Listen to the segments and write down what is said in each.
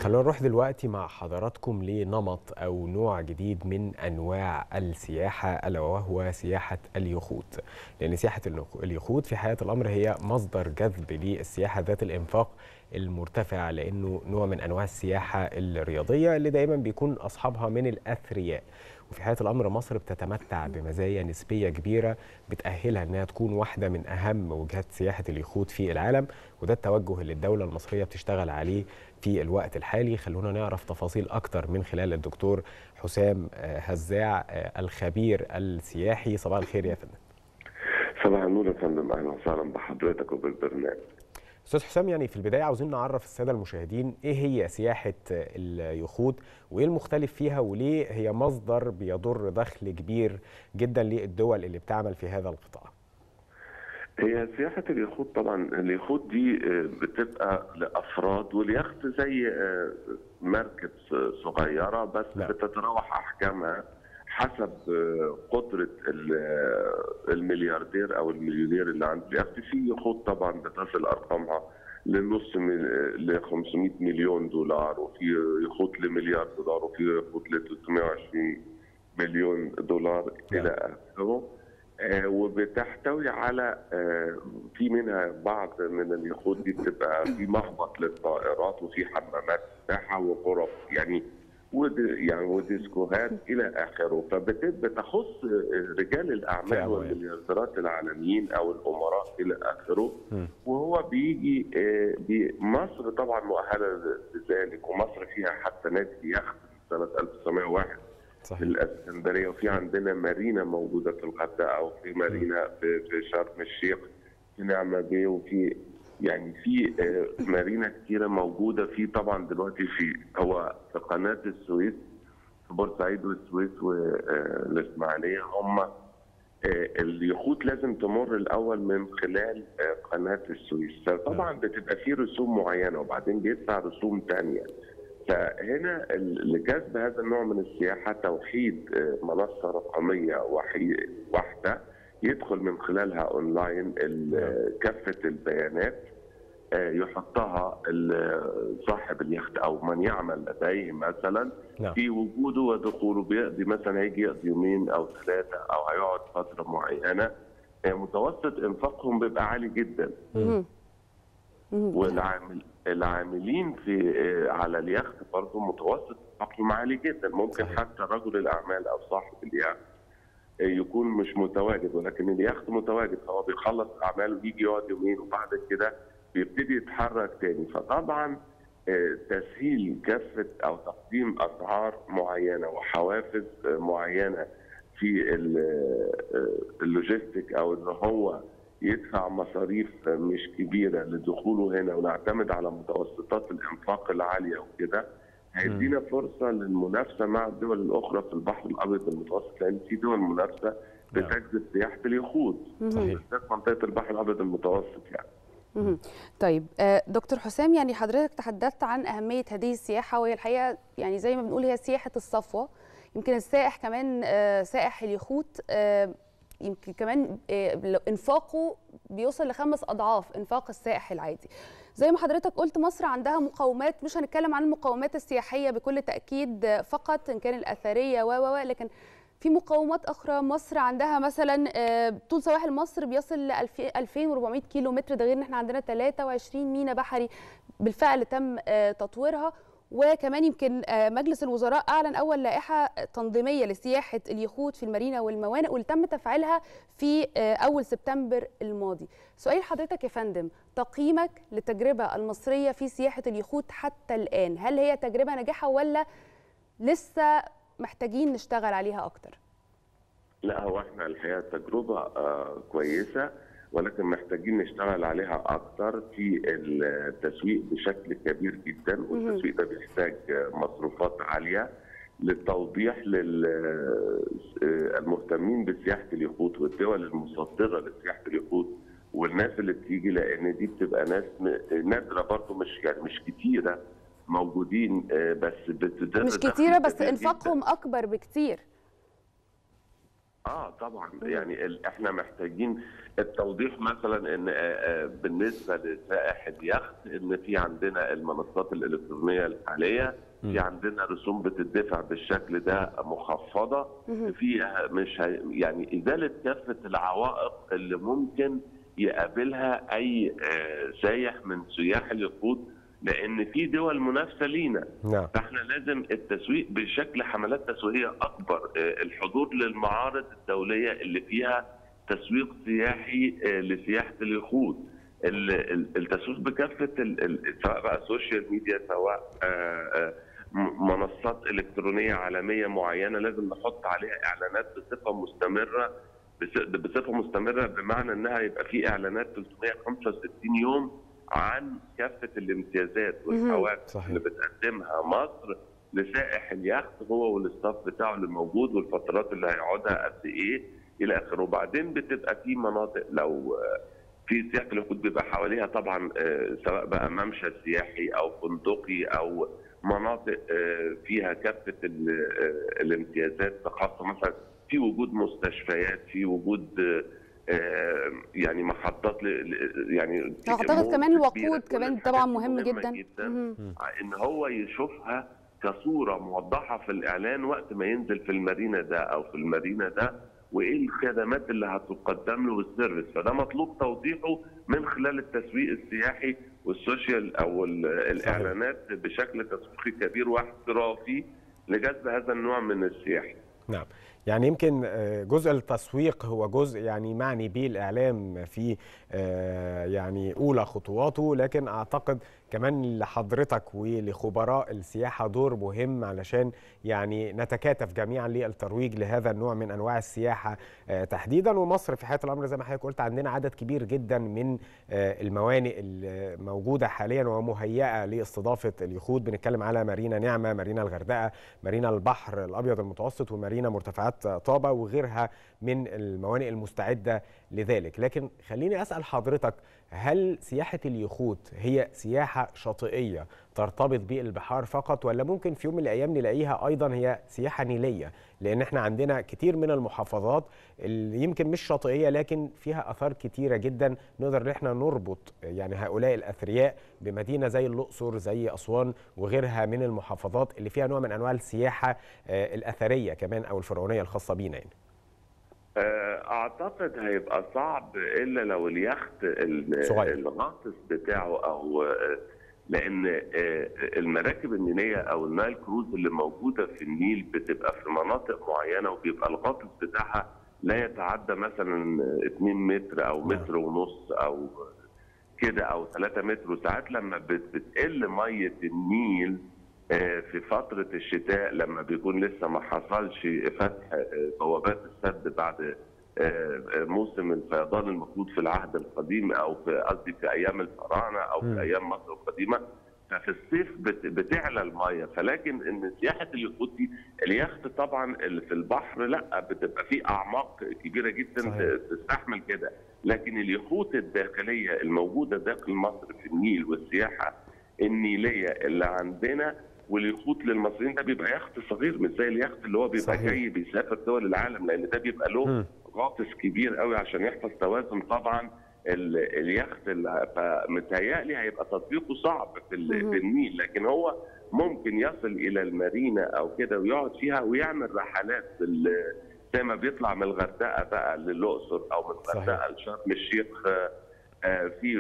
خلونا نروح دلوقتي مع حضراتكم لنمط أو نوع جديد من أنواع السياحة ألا وهو سياحة اليخوت لأن سياحة اليخوت في حياة الأمر هي مصدر جذب للسياحة ذات الإنفاق المرتفع لأنه نوع من أنواع السياحة الرياضية اللي دايما بيكون أصحابها من الأثرياء وفي حياة الأمر مصر بتتمتع بمزايا نسبية كبيرة بتأهلها أنها تكون واحدة من أهم وجهات سياحة اليخوت في العالم وده التوجه اللي الدولة المصرية بتشتغل عليه في الوقت الحالي خلونا نعرف تفاصيل أكتر من خلال الدكتور حسام هزاع الخبير السياحي صباح الخير يا فندم صباح النور يا فندم أهلا وسهلا بحضرتك وبالبرنامج استاذ حسام يعني في البدايه عاوزين نعرف الساده المشاهدين ايه هي سياحه اليخوت وايه المختلف فيها وليه هي مصدر بيضر دخل كبير جدا للدول اللي بتعمل في هذا القطاع هي سياحة اليخوت طبعا اليخوت دي بتبقى لأفراد واليخت زي مركب صغيرة بس لا. بتتراوح أحكامها حسب قدرة الملياردير أو المليونير اللي عنده اليخت في يخوت طبعا بتصل أرقامها لنص ل 500 مليون دولار وفي يخوت لمليار دولار وفي يخوت ل 320 مليون دولار إلى آخره وبتحتوي على في منها بعض من اليخوت دي بتبقى في مهبط للطائرات وفي حمامات سباحه وغرف يعني ودي يعني وديسكوهات الى اخره فبتخص رجال الاعمال والمليارديرات العالميين او الامراء الى اخره وهو بيجي مصر طبعا مؤهله لذلك ومصر فيها حتى نادي يخت سنه 1901 صحيح. في الاسكندريه وفي عندنا مارينا موجوده في الغردقه وفي مارينا في, في شرم الشيخ في نعمه بيه وفي يعني في مارينا كثيره موجوده في طبعا دلوقتي في هو في قناه السويس في بورسعيد والسويس والاسماعيليه هم اليخوت لازم تمر الاول من خلال قناه السويس فطبعا بتبقى في رسوم معينه وبعدين بيدفع رسوم ثانيه فهنا لجذب هذا النوع من السياحه توحيد منصه رقميه واحده يدخل من خلالها اونلاين كافه البيانات يحطها صاحب اليخت او من يعمل لديه مثلا في وجوده ودخوله بيقضي مثلا هيجي يقضي يومين او ثلاثه او هيقعد فتره معينه متوسط انفاقهم بيبقى عالي جدا والعامل العاملين في على اليخت برضه متوسط انفاقهم عالي جدا ممكن صحيح. حتى رجل الاعمال او صاحب اليخت يكون مش متواجد ولكن اليخت متواجد فهو بيخلص اعماله ويجي يقعد يومين وبعد كده بيبتدي يتحرك تاني فطبعا تسهيل كافه او تقديم اسعار معينه وحوافز معينه في اللوجيستيك او ان هو يدفع مصاريف مش كبيره لدخوله هنا ونعتمد على متوسطات الانفاق العاليه وكده هيدينا فرصه للمنافسه مع الدول الاخرى في البحر الابيض المتوسط لان في دول منافسه بتجذب سياحه اليخوت بالذات منطقه البحر الابيض المتوسط يعني. طيب دكتور حسام يعني حضرتك تحدثت عن اهميه هذه السياحه وهي الحقيقه يعني زي ما بنقول هي سياحه الصفوه يمكن السائح كمان سائح اليخوت يمكن كمان انفاقه بيوصل لخمس اضعاف انفاق السائح العادي زي ما حضرتك قلت مصر عندها مقومات مش هنتكلم عن المقومات السياحيه بكل تاكيد فقط ان كان الاثريه و و لكن في مقومات اخرى مصر عندها مثلا طول سواحل مصر بيصل ل 2400 كيلو متر ده غير ان احنا عندنا 23 ميناء بحري بالفعل تم تطويرها وكمان يمكن مجلس الوزراء اعلن اول لائحه تنظيميه لسياحه اليخوت في المارينا والموانئ واللي تم تفعيلها في اول سبتمبر الماضي. سؤال حضرتك يا فندم تقييمك للتجربه المصريه في سياحه اليخوت حتى الان، هل هي تجربه ناجحه ولا لسه محتاجين نشتغل عليها اكتر؟ لا هو احنا الحقيقه تجربه آه كويسه ولكن محتاجين نشتغل عليها اكتر في التسويق بشكل كبير جدا والتسويق ده بيحتاج مصروفات عاليه للتوضيح للمهتمين بسياحه اليخوت والدول المصدره لسياحه اليخوت والناس اللي بتيجي لان دي بتبقى ناس نادره برضه مش يعني مش كتيره موجودين بس مش كتيره بس انفاقهم اكبر بكتير اه طبعا يعني ال- احنا محتاجين التوضيح مثلا ان آه، آه، بالنسبه لسائح اليخت ان في عندنا المنصات الالكترونيه الحاليه في عندنا رسوم بتدفع بالشكل ده مخفضه في مش هي- يعني ازاله كافه العوائق اللي ممكن يقابلها اي آه، سايح من سياح اليخوت لان في دول منافسه لينا نعم فاحنا لازم التسويق بشكل حملات تسويقيه اكبر آه، الحضور للمعارض الدوليه اللي فيها تسويق سياحي آه، لسياحه اليخوت ال- ال- التسويق بكافه ال- ال- سواء بقى سوشيال ميديا سواء آه، آه، م- منصات الكترونيه عالميه معينه لازم نحط عليها اعلانات بصفه مستمره بص- بصفه مستمره بمعنى انها يبقى في اعلانات 365 يوم عن كافه الامتيازات والحوافز صحيح. اللي بتقدمها مصر لسائح اليخت هو والاستاف بتاعه اللي موجود والفترات اللي هيقعدها قد ايه الى اخره وبعدين بتبقى في مناطق لو آه، في سياحه اليخوت بيبقى حواليها طبعا آه، سواء بقى ممشى سياحي او فندقي او مناطق آه، فيها كافه ال- آه، الامتيازات خاصه مثلا في وجود مستشفيات في وجود آه، آه، يعني محطات ل- ل- يعني اعتقد مول كمان الوقود كبيرة. كل كمان الحاجات طبعا دي مهم مهمة جدا جدا مهم. ان هو يشوفها كصوره موضحه في الاعلان وقت ما ينزل في المارينا ده او في المارينا ده وايه الخدمات اللي هتقدم له والسيرفيس فده مطلوب توضيحه من خلال التسويق السياحي والسوشيال او ال- الاعلانات بشكل تسويقي كبير واحترافي لجذب هذا النوع من السياحه نعم يعني يمكن آه، جزء التسويق هو جزء يعني معني به الإعلام في آه، يعني أولى خطواته لكن أعتقد كمان لحضرتك ولخبراء السياحة دور مهم علشان يعني نتكاتف جميعا للترويج لهذا النوع من أنواع السياحة آه، تحديدا ومصر في حياة الأمر زي ما حضرتك قلت عندنا عدد كبير جدا من آه، الموانئ الموجودة حاليا ومهيئة لاستضافة اليخوت بنتكلم على مارينا نعمة مارينا الغردقة مارينا البحر الأبيض المتوسط ومارينا مرتفعات طابة وغيرها من الموانئ المستعدة لذلك لكن خليني أسأل حضرتك هل سياحة اليخوت هي سياحة شاطئية ترتبط بالبحار فقط ولا ممكن في يوم من الأيام نلاقيها أيضا هي سياحة نيلية لأن احنا عندنا كتير من المحافظات اللي يمكن مش شاطئية لكن فيها آثار كتيرة جدا نقدر ان احنا نربط يعني هؤلاء الأثرياء بمدينة زي الأقصر زي أسوان وغيرها من المحافظات اللي فيها نوع من أنواع السياحة آه، الأثرية كمان أو الفرعونية الخاصة بينا يعني. آه، اعتقد هيبقى صعب الا لو اليخت ال- صغير. الغاطس بتاعه او آه، لان آه، المراكب النيليه او النايل كروز اللي موجوده في النيل بتبقى في مناطق معينه وبيبقى الغاطس بتاعها لا يتعدى مثلا 2 متر او نعم. متر ونص او كده او 3 متر وساعات لما بت- بتقل ميه النيل آه، في فتره الشتاء لما بيكون لسه ما حصلش فتح آه، بوابات السد بعد آه، آه، موسم الفيضان المفروض في العهد القديم او في قصدي في ايام الفراعنه او مم. في ايام مصر القديمه ففي الصيف بت- بتعلى الميه فلكن ان سياحه اليخوت دي اليخت طبعا اللي في البحر لا بتبقى في اعماق كبيره جدا صحيح. تستحمل كده لكن اليخوت الداخليه الموجوده داخل مصر في النيل والسياحه النيليه اللي عندنا واليخوت للمصريين ده بيبقى يخت صغير مش زي اليخت اللي هو بيبقى صحيح. جاي بيسافر دول العالم لان ده بيبقى له مم. غاطس كبير قوي عشان يحفظ توازن طبعا ال- اليخت اللي- فمتهيألي هيبقى تطبيقه صعب في, ال- مهم. في النيل لكن هو ممكن يصل الى المارينا او كده ويقعد فيها ويعمل رحلات في ال- زي ما بيطلع من الغردقه بقى للاقصر او من صحيح. الغردقه لشرم الشيخ آه، آه، في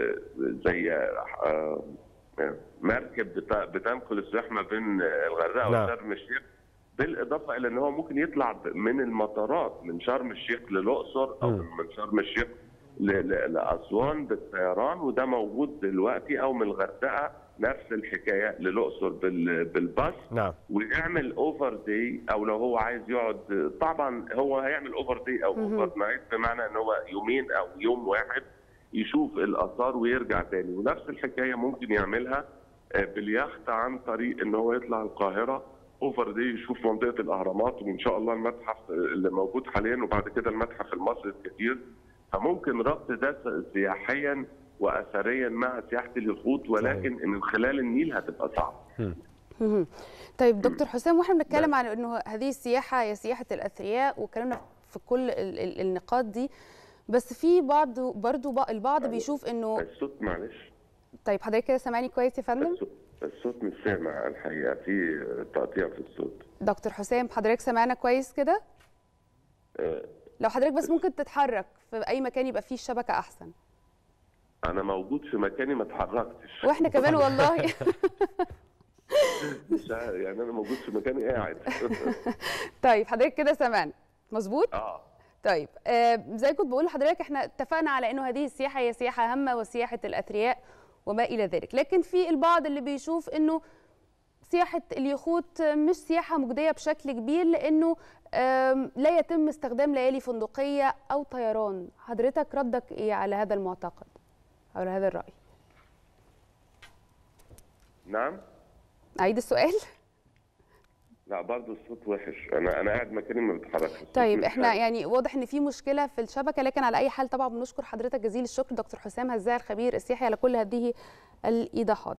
آه، زي آه، آه، مركب بت- بتنقل السياح ما بين الغردقه نعم. وشرم الشيخ بالاضافه الى ان هو ممكن يطلع ب- من المطارات من شرم الشيخ للاقصر او مم. من شرم الشيخ ل- ل- لاسوان بالطيران وده موجود دلوقتي او من الغردقه نفس الحكايه للاقصر بال- بالباص نعم ويعمل اوفر داي او لو هو عايز يقعد طبعا هو هيعمل اوفر داي او مهم. اوفر نايت بمعنى ان هو يومين او يوم واحد يشوف الاثار ويرجع تاني ونفس الحكايه ممكن يعملها آه، باليخت عن طريق ان هو يطلع القاهره اوفر داي يشوف منطقه الاهرامات وان شاء الله المتحف اللي موجود حاليا وبعد كده المتحف المصري الكبير فممكن ربط ده سياحيا واثريا مع سياحه اليخوت ولكن من خلال النيل هتبقى صعب مهم. طيب دكتور حسام واحنا بنتكلم عن انه هذه السياحه هي سياحه الاثرياء واتكلمنا في كل ال- ال- النقاط دي بس في بعض برضو بق- البعض بيشوف انه الصوت معلش طيب حضرتك كده سامعني كويس يا فندم الصوت, الصوت مش سامع الحقيقه في تقطيع في الصوت دكتور حسام حضرتك سامعنا كويس كده آه، لو حضرتك بس ممكن تتحرك في اي مكان يبقى فيه الشبكه احسن انا موجود في مكاني ما اتحركتش واحنا كمان والله مش عارف، يعني انا موجود في مكاني قاعد طيب حضرتك كده سامعنا مظبوط اه طيب آه زي كنت بقول لحضرتك احنا اتفقنا على انه هذه السياحه هي سياحه هامه وسياحه الاثرياء وما الى ذلك لكن في البعض اللي بيشوف انه سياحه اليخوت مش سياحه مجديه بشكل كبير لانه آم، لا يتم استخدام ليالي فندقيه او طيران حضرتك ردك ايه على هذا المعتقد او على هذا الراي نعم اعيد السؤال لا برضه الصوت وحش انا انا قاعد مكاني ما بتحركش الصوت طيب مش احنا حلو. يعني واضح ان في مشكله في الشبكه لكن على اي حال طبعا بنشكر حضرتك جزيل الشكر دكتور حسام هزاع الخبير السياحي على كل هذه الايضاحات